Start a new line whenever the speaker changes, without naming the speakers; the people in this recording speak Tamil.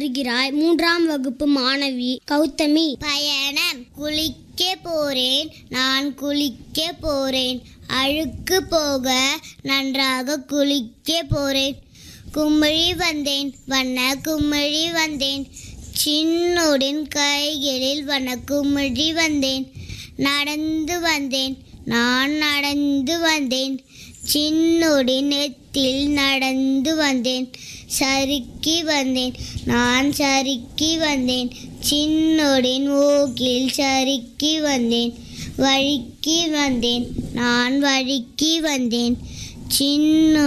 வருகிறாய் மூன்றாம் வகுப்பு மாணவி கௌதமி
பயணம் குளிக்க போறேன் நான் குளிக்க போறேன் அழுக்கு போக நன்றாக குளிக்க போறேன் குமிழி வந்தேன் வண்ண குமிழி வந்தேன் சின்னுடன் கைகளில் வண்ண குமிழி வந்தேன் நடந்து வந்தேன் நான் நடந்து வந்தேன் சின்னுடன் நெத்தில் நடந்து வந்தேன் சறுக்கி வந்தேன் நான் சறுக்கி வந்தேன் சின்னுடன் மூக்கில் சறுக்கி வந்தேன் வழுக்கி வந்தேன் நான் வழுக்கி வந்தேன் சின்னு